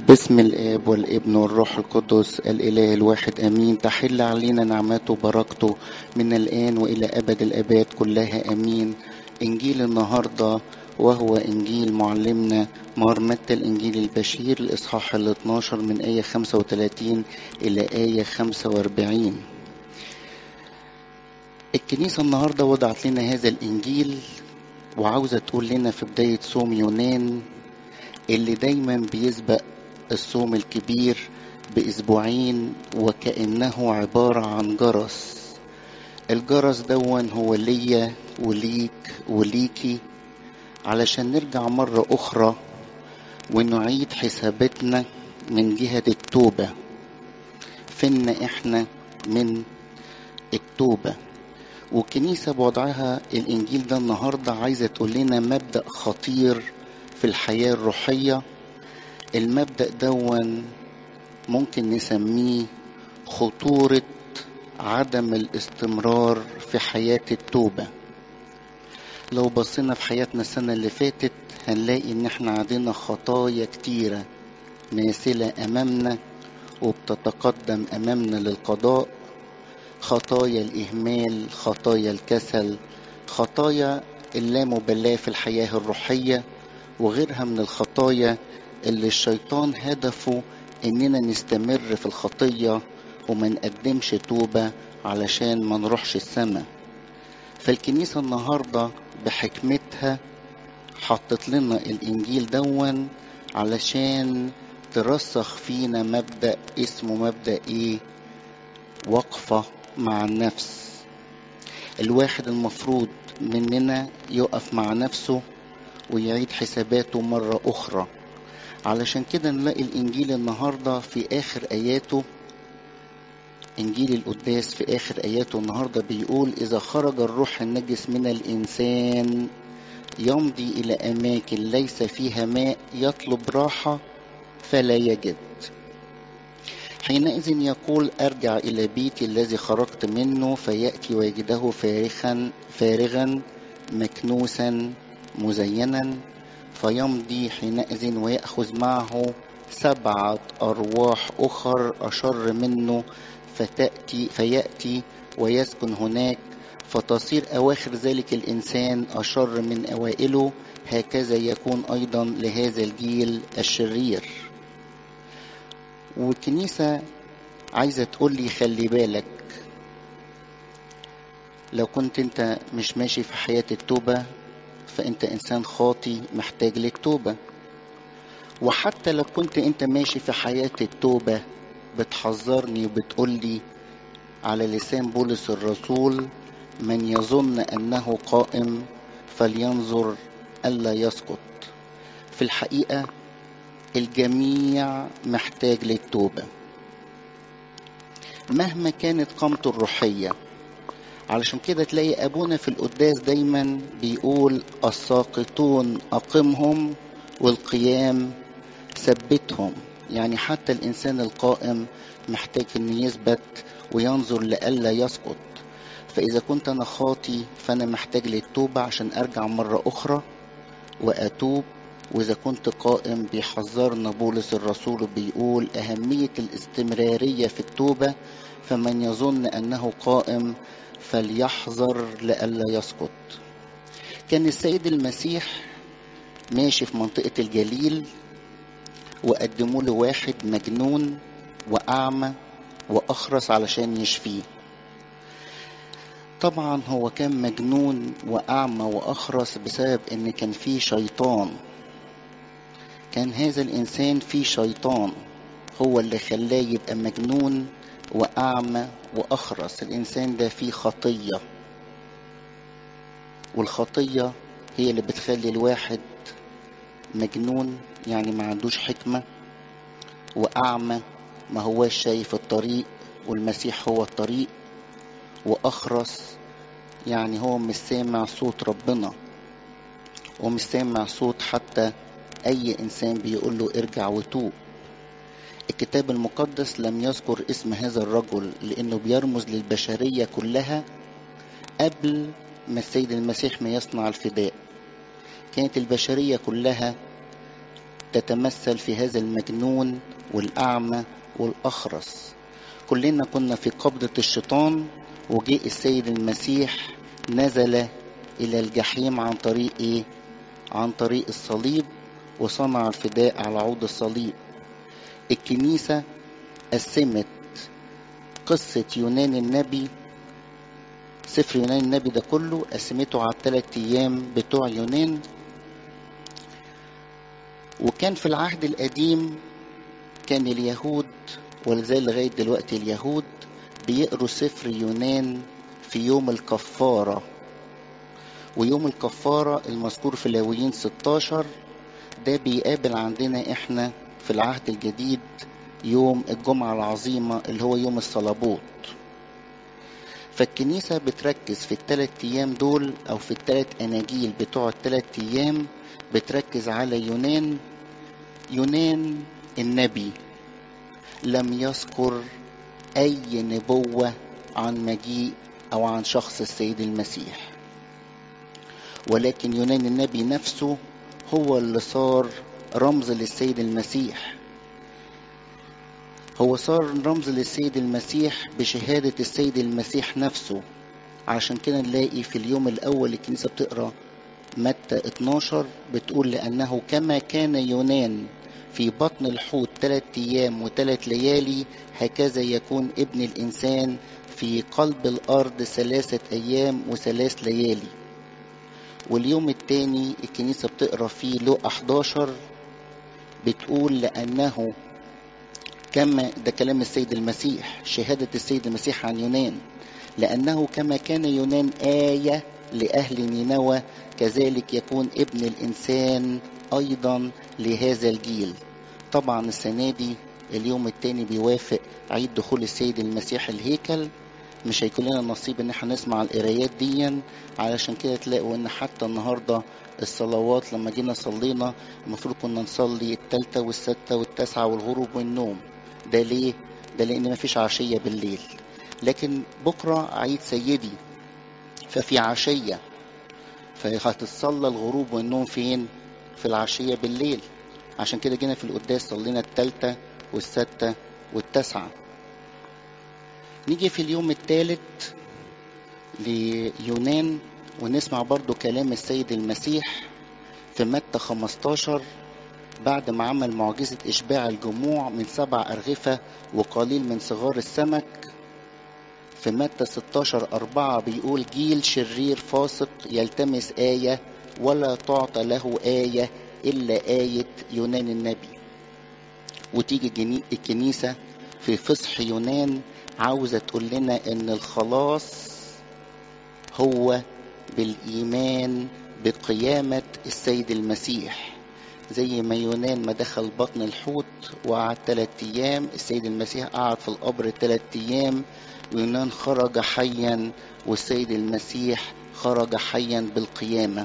باسم الآب والابن والروح القدس الإله الواحد آمين تحل علينا نعمته وبركته من الآن وإلى أبد الآباد كلها آمين إنجيل النهاردة وهو إنجيل معلمنا مرمتة الإنجيل البشير الإصحاح ال 12 من آية 35 إلى آية 45 الكنيسة النهاردة وضعت لنا هذا الإنجيل وعاوزة تقول لنا في بداية صوم يونان اللي دايما بيسبق الصوم الكبير بأسبوعين وكأنه عبارة عن جرس الجرس دون هو ليا وليك وليكي علشان نرجع مرة أخرى ونعيد حساباتنا من جهة التوبة فينا إحنا من التوبة والكنيسة بوضعها الإنجيل ده النهاردة عايزة تقول لنا مبدأ خطير في الحياة الروحية المبدأ دون ممكن نسميه خطورة عدم الاستمرار في حياة التوبة لو بصينا في حياتنا السنة اللي فاتت هنلاقي ان احنا عندنا خطايا كتيرة ناسلة امامنا وبتتقدم امامنا للقضاء خطايا الاهمال خطايا الكسل خطايا اللامبالاة في الحياة الروحية وغيرها من الخطايا اللي الشيطان هدفه اننا نستمر في الخطية وما نقدمش توبة علشان ما نروحش السماء فالكنيسة النهاردة بحكمتها حطت لنا الانجيل دون علشان ترسخ فينا مبدأ اسمه مبدأ ايه وقفة مع النفس الواحد المفروض مننا يقف مع نفسه ويعيد حساباته مرة أخرى علشان كده نلاقي الإنجيل النهاردة في آخر آياته إنجيل القداس في آخر آياته النهاردة بيقول إذا خرج الروح النجس من الإنسان يمضي إلى أماكن ليس فيها ماء يطلب راحة فلا يجد حينئذ يقول أرجع إلى بيتي الذي خرجت منه فيأتي ويجده فارغا فارغا مكنوسا مزينا فيمضي حينئذ ويأخذ معه سبعة أرواح أخر أشر منه فتأتي فيأتي ويسكن هناك فتصير أواخر ذلك الإنسان أشر من أوائله هكذا يكون أيضا لهذا الجيل الشرير والكنيسة عايزة تقول لي خلي بالك لو كنت انت مش ماشي في حياة التوبة فانت انسان خاطي محتاج لك توبة وحتى لو كنت انت ماشي في حياة التوبة بتحذرني وبتقول لي على لسان بولس الرسول من يظن انه قائم فلينظر الا يسقط في الحقيقه الجميع محتاج للتوبه مهما كانت قامته الروحيه علشان كده تلاقي ابونا في القداس دايما بيقول الساقطون اقمهم والقيام ثبتهم يعني حتى الانسان القائم محتاج ان يثبت وينظر لئلا يسقط فاذا كنت انا خاطي فانا محتاج للتوبه عشان ارجع مره اخرى واتوب واذا كنت قائم بيحذرنا بولس الرسول بيقول اهميه الاستمراريه في التوبه فمن يظن انه قائم فليحذر لئلا يسقط كان السيد المسيح ماشي في منطقه الجليل وقدموا له واحد مجنون واعمى واخرس علشان يشفيه طبعا هو كان مجنون واعمى واخرس بسبب ان كان فيه شيطان كان هذا الانسان فيه شيطان هو اللي خلاه يبقى مجنون واعمى واخرس الانسان ده فيه خطيه والخطيه هي اللي بتخلي الواحد مجنون يعني ما عندوش حكمه واعمى ما هواش شايف الطريق والمسيح هو الطريق واخرس يعني هو مش سامع صوت ربنا ومش سامع صوت حتى اي انسان بيقول له ارجع وتوب الكتاب المقدس لم يذكر اسم هذا الرجل لانه بيرمز للبشريه كلها قبل ما السيد المسيح ما يصنع الفداء كانت البشريه كلها تتمثل في هذا المجنون والأعمى والأخرس كلنا كنا في قبضة الشيطان وجاء السيد المسيح نزل إلى الجحيم عن طريق إيه؟ عن طريق الصليب وصنع الفداء على عود الصليب الكنيسة قسمت قصة يونان النبي سفر يونان النبي ده كله قسمته على الثلاث أيام بتوع يونان وكان في العهد القديم كان اليهود ولذلك لغاية دلوقتي اليهود بيقروا سفر يونان في يوم الكفارة ويوم الكفارة المذكور في لاويين 16 ده بيقابل عندنا احنا في العهد الجديد يوم الجمعة العظيمة اللي هو يوم الصلابوت فالكنيسة بتركز في الثلاث أيام دول أو في الثلاث أناجيل بتوع الثلاث أيام بتركز على يونان يونان النبي لم يذكر أي نبوة عن مجيء أو عن شخص السيد المسيح ولكن يونان النبي نفسه هو اللي صار رمز للسيد المسيح هو صار رمز للسيد المسيح بشهادة السيد المسيح نفسه عشان كده نلاقي في اليوم الأول الكنيسة بتقرأ متى 12 بتقول لأنه كما كان يونان في بطن الحوت ثلاث أيام وثلاث ليالي هكذا يكون ابن الإنسان في قلب الأرض ثلاثة أيام وثلاث ليالي واليوم الثاني الكنيسة بتقرأ فيه لو 11 بتقول لأنه كما ده كلام السيد المسيح شهادة السيد المسيح عن يونان لأنه كما كان يونان آية لأهل نينوى كذلك يكون ابن الإنسان أيضا لهذا الجيل طبعا السنة دي اليوم التاني بيوافق عيد دخول السيد المسيح الهيكل مش هيكون لنا نصيب ان احنا نسمع القرايات دي علشان كده تلاقوا ان حتى النهارده الصلوات لما جينا صلينا المفروض كنا نصلي التالتة والستة والتاسعة والغروب والنوم ده ليه؟ ده لأن مفيش عشية بالليل لكن بكرة عيد سيدي ففي عشية فهتتصلى الغروب والنوم فين؟ في العشية بالليل عشان كده جينا في القداس صلينا التالتة والستة والتاسعة نيجي في اليوم الثالث ليونان ونسمع برضو كلام السيد المسيح في متى 15 بعد ما عمل معجزة إشباع الجموع من سبع أرغفة وقليل من صغار السمك في متى 16 أربعة بيقول جيل شرير فاسق يلتمس آية ولا تعطى له آية إلا آية يونان النبي وتيجي الكنيسة في فصح يونان عاوزة تقول لنا إن الخلاص هو بالإيمان بقيامة السيد المسيح زي ما يونان ما دخل بطن الحوت وقعد ثلاث أيام السيد المسيح قعد في القبر ثلاث أيام ويونان خرج حيا والسيد المسيح خرج حيا بالقيامة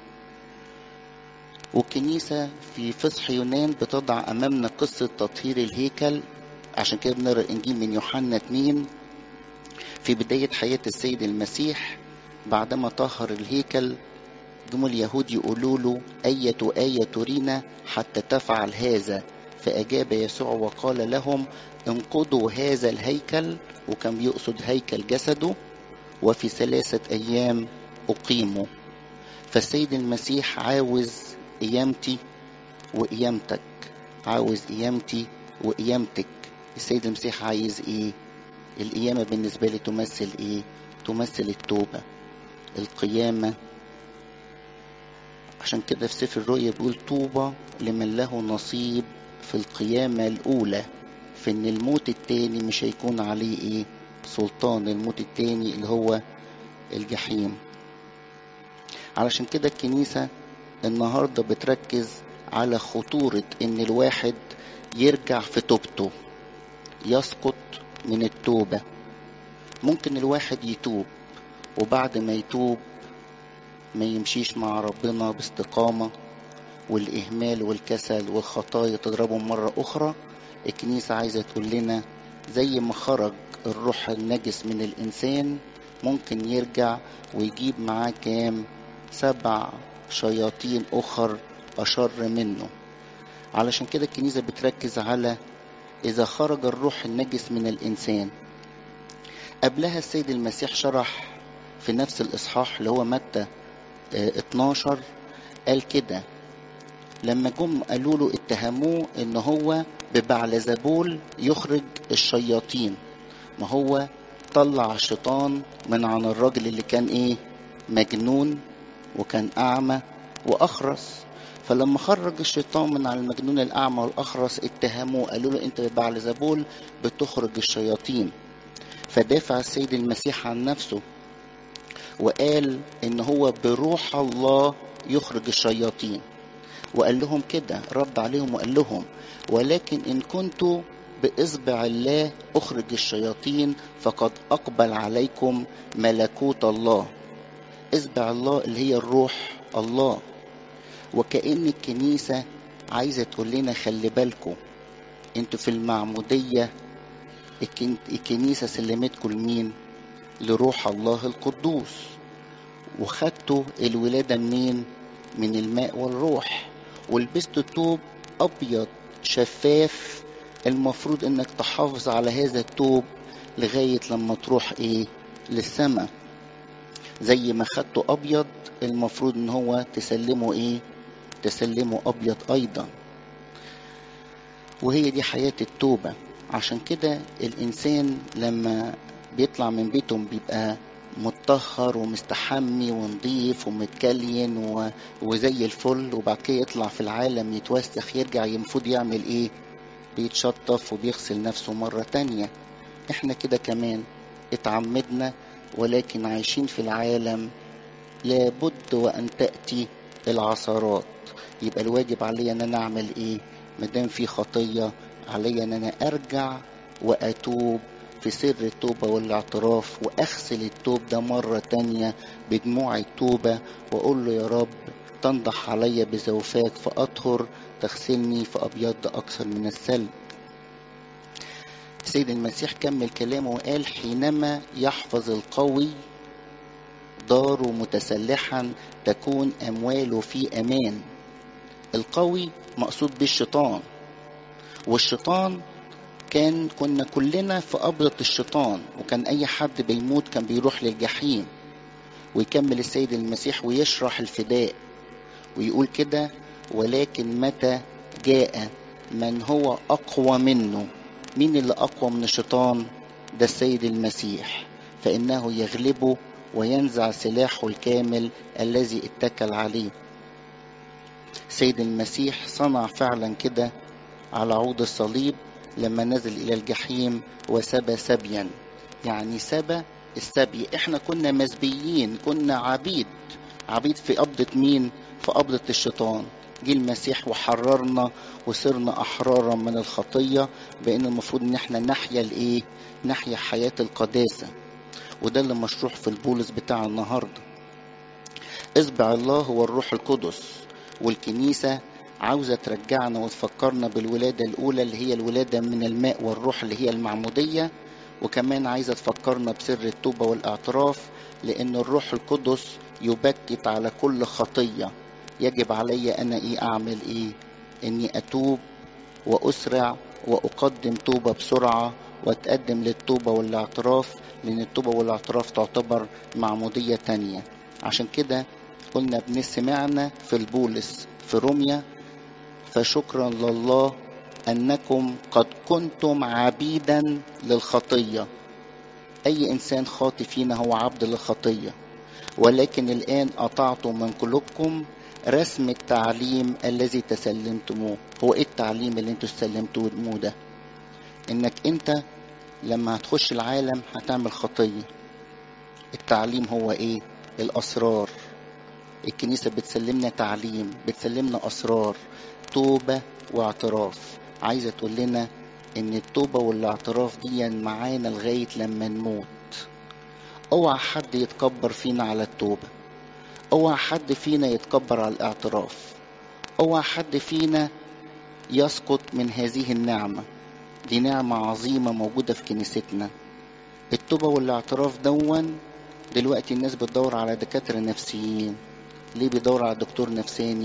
والكنيسة في فصح يونان بتضع أمامنا قصة تطهير الهيكل عشان كده بنقرا الإنجيل من يوحنا 2 في بداية حياة السيد المسيح بعدما طهر الهيكل جم اليهود يقولوا له أية آية ترينا حتى تفعل هذا فأجاب يسوع وقال لهم انقضوا هذا الهيكل وكان بيقصد هيكل جسده وفي ثلاثة أيام أقيموا فالسيد المسيح عاوز قيامتي وقيامتك عاوز قيامتي وقيامتك السيد المسيح عايز ايه القيامة بالنسبة لي تمثل ايه تمثل التوبة القيامة عشان كده في سفر الرؤيا بيقول طوبى لمن له نصيب في القيامة الأولى في إن الموت التاني مش هيكون عليه إيه سلطان الموت التاني اللي هو الجحيم علشان كده الكنيسة النهاردة بتركز على خطورة إن الواحد يرجع في توبته يسقط من التوبة ممكن الواحد يتوب وبعد ما يتوب ما يمشيش مع ربنا باستقامة والإهمال والكسل والخطايا تضربهم مرة أخرى الكنيسة عايزة تقول لنا زي ما خرج الروح النجس من الإنسان ممكن يرجع ويجيب معاه كام سبع شياطين أخر أشر منه علشان كده الكنيسة بتركز على إذا خرج الروح النجس من الإنسان قبلها السيد المسيح شرح في نفس الإصحاح اللي هو متى 12 قال كده لما جم قالوا له اتهموه ان هو ببعلزبول يخرج الشياطين ما هو طلع الشيطان من عن الراجل اللي كان ايه مجنون وكان اعمى واخرس فلما خرج الشيطان من على المجنون الاعمى والاخرس اتهموه قالوا له انت ببعلزبول بتخرج الشياطين فدافع السيد المسيح عن نفسه وقال ان هو بروح الله يخرج الشياطين وقال لهم كده رد عليهم وقال لهم ولكن ان كنت باصبع الله اخرج الشياطين فقد اقبل عليكم ملكوت الله اصبع الله اللي هي الروح الله وكأن الكنيسة عايزة تقول لنا خلي بالكم انتوا في المعمودية الكنيسة سلمتكم لمين لروح الله القدوس وخدتوا الولادة منين من الماء والروح ولبستوا توب أبيض شفاف المفروض انك تحافظ على هذا التوب لغاية لما تروح ايه للسماء زي ما خدته ابيض المفروض ان هو تسلمه ايه تسلمه ابيض ايضا وهي دي حياة التوبة عشان كده الانسان لما بيطلع من بيته بيبقى متطهر ومستحمي ونضيف ومتكلين و... وزي الفل وبعد كده يطلع في العالم يتوسخ يرجع المفروض يعمل ايه بيتشطف وبيغسل نفسه مرة تانية احنا كده كمان اتعمدنا ولكن عايشين في العالم لابد وان تأتي العثرات يبقى الواجب عليا ان انا اعمل ايه مادام في خطية عليا ان انا ارجع واتوب في سر التوبة والاعتراف واغسل التوب ده مرة تانية بدموع التوبة واقول له يا رب تنضح علي بزوفاك فاطهر تغسلني فابيض اكثر من السلب سيد المسيح كمل كلامه وقال حينما يحفظ القوي داره متسلحا تكون امواله في امان القوي مقصود بالشيطان والشيطان كان كنا كلنا في قبضة الشيطان وكان أي حد بيموت كان بيروح للجحيم ويكمل السيد المسيح ويشرح الفداء ويقول كده ولكن متى جاء من هو أقوى منه مين اللي أقوى من الشيطان ده السيد المسيح فإنه يغلبه وينزع سلاحه الكامل الذي اتكل عليه سيد المسيح صنع فعلا كده على عود الصليب لما نزل إلى الجحيم وسبى سبيا يعني سبى السبي احنا كنا مسبيين كنا عبيد عبيد في قبضة مين في قبضة الشيطان جه المسيح وحررنا وصرنا أحرارا من الخطية بأن المفروض إن احنا نحيا الإيه؟ نحيا حياة القداسة وده اللي مشروح في البولس بتاع النهاردة إصبع الله هو الروح القدس والكنيسة عاوزة ترجعنا وتفكرنا بالولادة الأولى اللي هي الولادة من الماء والروح اللي هي المعمودية وكمان عايزة تفكرنا بسر التوبة والاعتراف لأن الروح القدس يبكت على كل خطية يجب علي أنا إيه أعمل إيه إني أتوب وأسرع وأقدم توبة بسرعة وأتقدم للتوبة والاعتراف لأن التوبة والاعتراف تعتبر معمودية تانية عشان كده قلنا بنسمعنا في البولس في روميا فشكرا لله انكم قد كنتم عبيدا للخطيه اي انسان خاطي فينا هو عبد للخطيه ولكن الان اطعتم من قلوبكم رسم التعليم الذي تسلمتموه هو ايه التعليم اللي انتوا استلمتوه ده انك انت لما هتخش العالم هتعمل خطيه التعليم هو ايه الاسرار الكنيسة بتسلمنا تعليم بتسلمنا أسرار توبة واعتراف عايزة تقول لنا إن التوبة والاعتراف دي معانا لغاية لما نموت اوعى حد يتكبر فينا على التوبة اوعى حد فينا يتكبر على الاعتراف اوعى حد فينا يسقط من هذه النعمة دي نعمة عظيمة موجودة في كنيستنا التوبة والاعتراف دون دلوقتي الناس بتدور على دكاترة نفسيين ليه بيدور على دكتور نفساني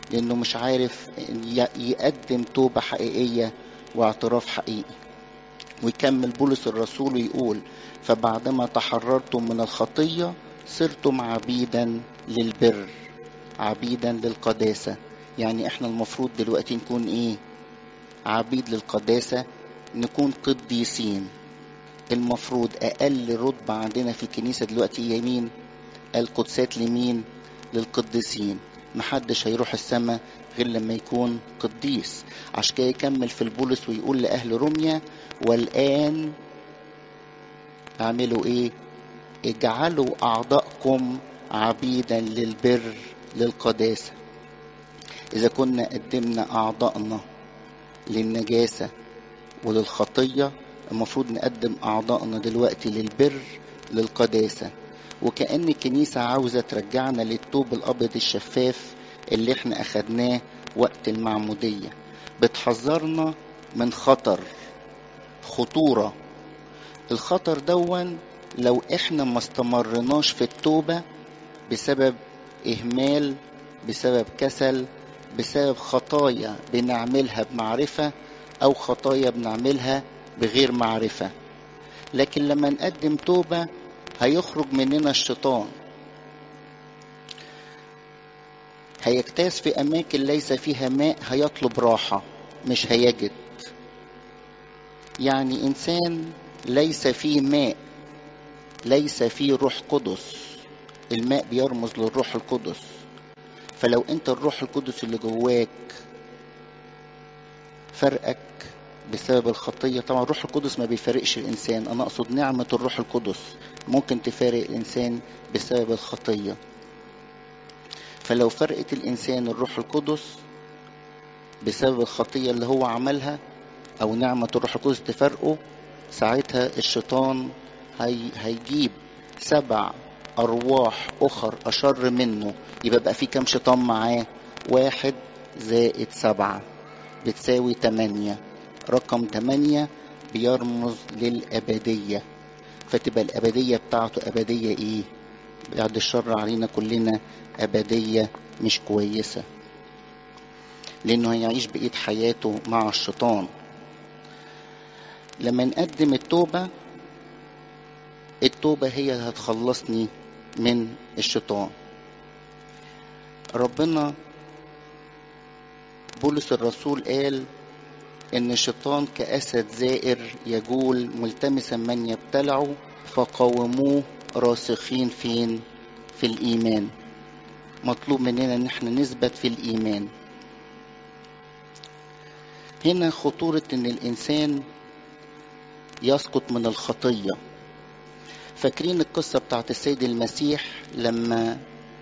لأنه مش عارف يقدم توبة حقيقية واعتراف حقيقي ويكمل بولس الرسول ويقول فبعدما تحررتم من الخطية صرتم عبيدا للبر عبيدا للقداسة يعني احنا المفروض دلوقتي نكون ايه عبيد للقداسة نكون قديسين المفروض اقل رتبة عندنا في الكنيسة دلوقتي هي مين القدسات لمين للقديسين محدش هيروح السماء غير لما يكون قديس عشان كده يكمل في البولس ويقول لأهل روميا والآن اعملوا ايه اجعلوا أعضاءكم عبيدا للبر للقداسة إذا كنا قدمنا أعضائنا للنجاسة وللخطية المفروض نقدم أعضائنا دلوقتي للبر للقداسة وكأن الكنيسة عاوزة ترجعنا للطوب الأبيض الشفاف اللي احنا أخدناه وقت المعمودية بتحذرنا من خطر خطورة الخطر دون لو احنا ما استمرناش في التوبة بسبب إهمال بسبب كسل بسبب خطايا بنعملها بمعرفة أو خطايا بنعملها بغير معرفة لكن لما نقدم توبة هيخرج مننا الشيطان هيجتاز في أماكن ليس فيها ماء هيطلب راحة مش هيجد يعني إنسان ليس فيه ماء ليس فيه روح قدس الماء بيرمز للروح القدس فلو انت الروح القدس اللي جواك فرقك بسبب الخطية طبعا الروح القدس ما بيفارقش الإنسان أنا أقصد نعمة الروح القدس ممكن تفارق الإنسان بسبب الخطية فلو فرقت الإنسان الروح القدس بسبب الخطية اللي هو عملها أو نعمة الروح القدس تفرقه ساعتها الشيطان هي هيجيب سبع أرواح أخر أشر منه يبقى بقى في كام شيطان معاه واحد زائد سبعة بتساوي تمانية رقم تمانية بيرمز للأبدية فتبقى الأبدية بتاعته أبدية إيه بعد الشر علينا كلنا أبدية مش كويسة لأنه هيعيش بقية حياته مع الشيطان لما نقدم التوبة التوبة هي اللي هتخلصني من الشيطان ربنا بولس الرسول قال ان الشيطان كاسد زائر يجول ملتمسا من يبتلعه فقاوموه راسخين فين في الايمان مطلوب مننا ان احنا نثبت في الايمان هنا خطورة ان الانسان يسقط من الخطية فاكرين القصة بتاعت السيد المسيح لما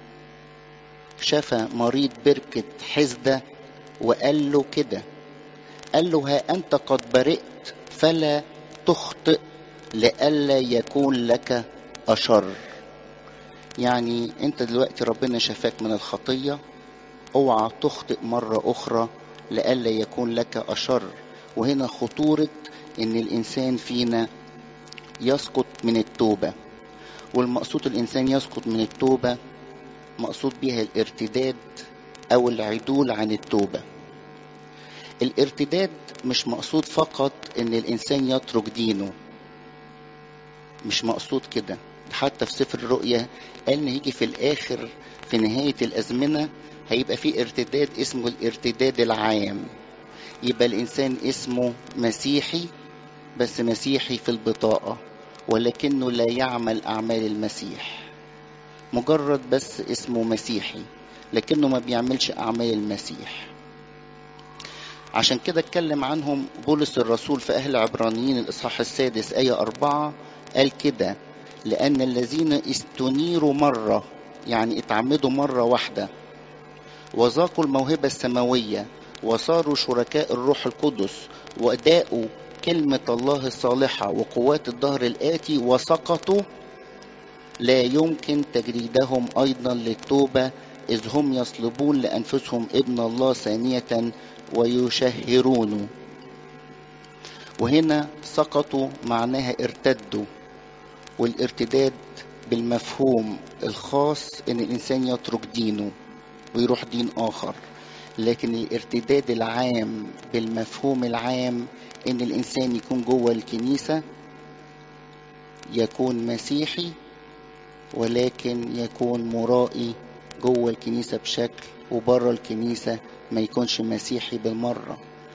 شفى مريض بركة حزدة وقال له كده قال له ها أنت قد برئت فلا تخطئ لئلا يكون لك أشر يعني أنت دلوقتي ربنا شفاك من الخطية اوعى تخطئ مرة أخرى لئلا يكون لك أشر وهنا خطورة إن الإنسان فينا يسقط من التوبة والمقصود الإنسان يسقط من التوبة مقصود بها الارتداد أو العدول عن التوبة الارتداد مش مقصود فقط ان الانسان يترك دينه مش مقصود كده حتى في سفر الرؤيا قال ان هيجي في الاخر في نهاية الازمنة هيبقى في ارتداد اسمه الارتداد العام يبقى الانسان اسمه مسيحي بس مسيحي في البطاقة ولكنه لا يعمل اعمال المسيح مجرد بس اسمه مسيحي لكنه ما بيعملش اعمال المسيح عشان كده اتكلم عنهم بولس الرسول في أهل عبرانيين الإصحاح السادس آية أربعة قال كده لأن الذين استنيروا مرة يعني اتعمدوا مرة واحدة وذاقوا الموهبة السماوية وصاروا شركاء الروح القدس وأداءوا كلمة الله الصالحة وقوات الظهر الآتي وسقطوا لا يمكن تجريدهم أيضا للتوبة إذ هم يصلبون لأنفسهم ابن الله ثانية ويشهرونه وهنا سقطوا معناها ارتدوا والارتداد بالمفهوم الخاص ان الانسان يترك دينه ويروح دين اخر لكن الارتداد العام بالمفهوم العام ان الانسان يكون جوه الكنيسه يكون مسيحي ولكن يكون مرائي جوه الكنيسه بشكل وبره الكنيسه ما يكونش مسيحي بالمره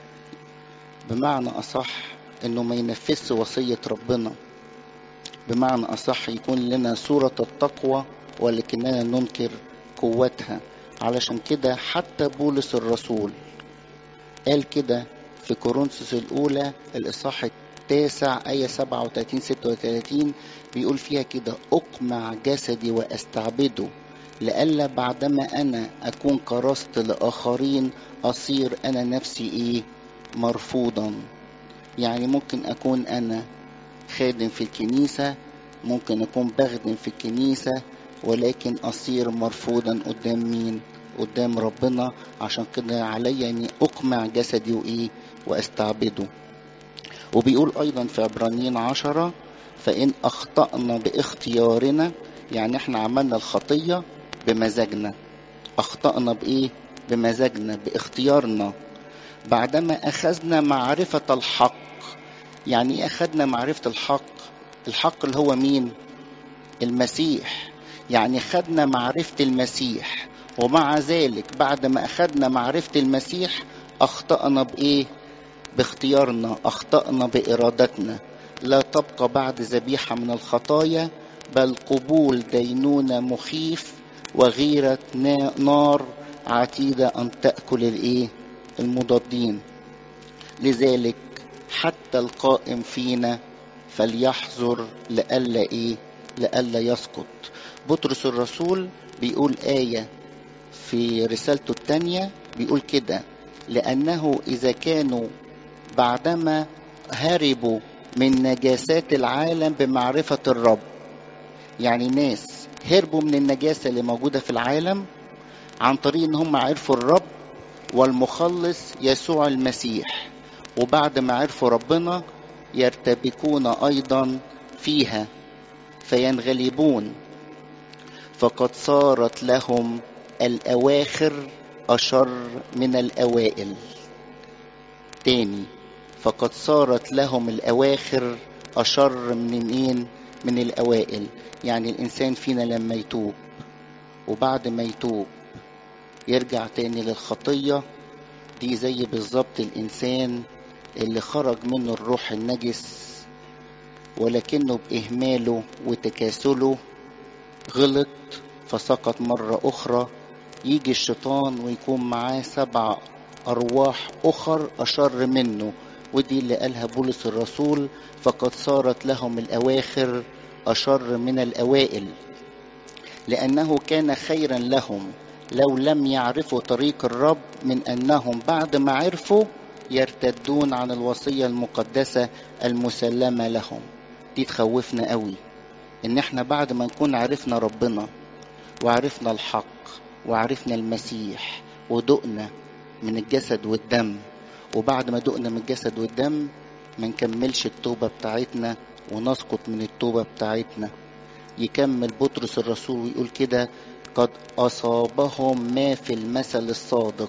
بمعنى اصح انه ما ينفذش وصيه ربنا بمعنى اصح يكون لنا صوره التقوى ولكننا ننكر قوتها علشان كده حتى بولس الرسول قال كده في كورنثوس الأولى الإصحاح التاسع آية 37 36 بيقول فيها كده أقمع جسدي وأستعبده لئلا بعدما أنا أكون كرست لآخرين أصير أنا نفسي إيه مرفوضا يعني ممكن أكون أنا خادم في الكنيسة ممكن أكون بخدم في الكنيسة ولكن أصير مرفوضا قدام مين قدام ربنا عشان كده عليا اني اقمع جسدي وايه واستعبده وبيقول ايضا في عبرانيين عشرة فان اخطأنا باختيارنا يعني احنا عملنا الخطية بمزاجنا اخطأنا بايه بمزاجنا باختيارنا بعدما اخذنا معرفة الحق يعني ايه اخذنا معرفة الحق الحق اللي هو مين المسيح يعني خدنا معرفة المسيح ومع ذلك بعد ما أخدنا معرفة المسيح أخطأنا بإيه؟ باختيارنا أخطأنا بإرادتنا لا تبقى بعد ذبيحة من الخطايا بل قبول دينونة مخيف وغيرة نار عتيدة أن تأكل الإيه؟ المضادين لذلك حتى القائم فينا فليحذر لئلا إيه؟ لئلا يسقط بطرس الرسول بيقول آية في رسالته الثانية بيقول كده لأنه إذا كانوا بعدما هربوا من نجاسات العالم بمعرفة الرب يعني ناس هربوا من النجاسة اللي موجودة في العالم عن طريق ان هم عرفوا الرب والمخلص يسوع المسيح وبعد ما عرفوا ربنا يرتبكون ايضا فيها فينغلبون فقد صارت لهم الأواخر أشر من الأوائل تاني فقد صارت لهم الأواخر أشر من مين من الأوائل يعني الإنسان فينا لما يتوب وبعد ما يتوب يرجع تاني للخطية دي زي بالظبط الإنسان اللي خرج منه الروح النجس ولكنه بإهماله وتكاسله غلط فسقط مرة أخرى يجي الشيطان ويكون معاه سبع أرواح أخر أشر منه ودي اللي قالها بولس الرسول فقد صارت لهم الأواخر أشر من الأوائل لأنه كان خيرا لهم لو لم يعرفوا طريق الرب من أنهم بعد ما عرفوا يرتدون عن الوصية المقدسة المسلمة لهم دي تخوفنا قوي ان احنا بعد ما نكون عرفنا ربنا وعرفنا الحق وعرفنا المسيح ودقنا من الجسد والدم وبعد ما دقنا من الجسد والدم ما نكملش التوبة بتاعتنا ونسقط من التوبة بتاعتنا يكمل بطرس الرسول ويقول كده قد أصابهم ما في المثل الصادق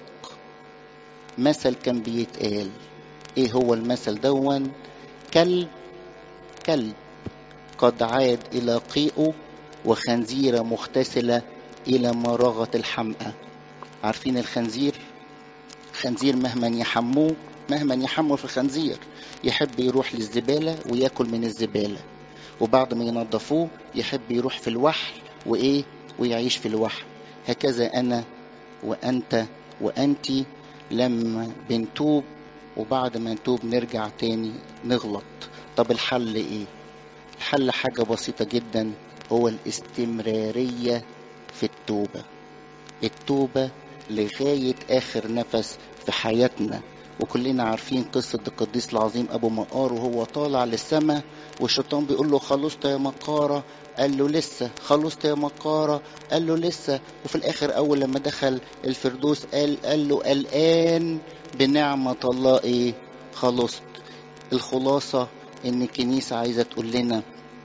مثل كان بيتقال ايه هو المثل دون كلب كلب قد عاد إلى قيئه وخنزيرة مغتسلة إلى مرغة الحمأة عارفين الخنزير خنزير مهما يحموه مهما يحموا في الخنزير يحب يروح للزبالة وياكل من الزبالة وبعد ما ينظفوه يحب يروح في الوحل وإيه ويعيش في الوحل هكذا أنا وأنت وأنتي لما بنتوب وبعد ما نتوب نرجع تاني نغلط طب الحل ايه الحل حاجة بسيطة جدا هو الاستمرارية في التوبة التوبة لغاية آخر نفس في حياتنا وكلنا عارفين قصة القديس العظيم أبو مقار وهو طالع للسماء والشيطان بيقول له خلصت يا مقارة قال له لسه خلصت يا مقارة قال له لسه وفي الآخر أول لما دخل الفردوس قال قال له الآن بنعمة الله إيه خلصت الخلاصة إن الكنيسة عايزة تقول لنا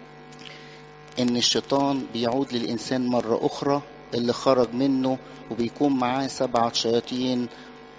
إن الشيطان بيعود للإنسان مرة أخرى اللي خرج منه وبيكون معاه سبعة شياطين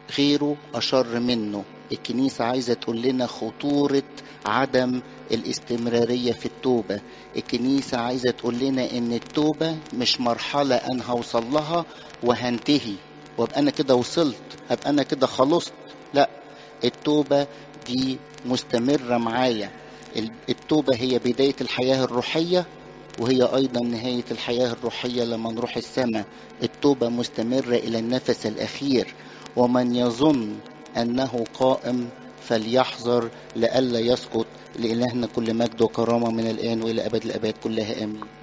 غيره أشر منه الكنيسة عايزة تقول لنا خطورة عدم الاستمرارية في التوبة الكنيسة عايزة تقول لنا ان التوبة مش مرحلة انا هوصل لها وهنتهي وابقى انا كده وصلت ابقى انا كده خلصت لا التوبة دي مستمرة معايا التوبة هي بداية الحياة الروحية وهي أيضا نهاية الحياة الروحية لما نروح السماء التوبة مستمرة إلى النفس الأخير ومن يظن أنه قائم فليحذر لئلا يسقط لإلهنا كل مجد وكرامة من الآن وإلى أبد الأباد كلها آمين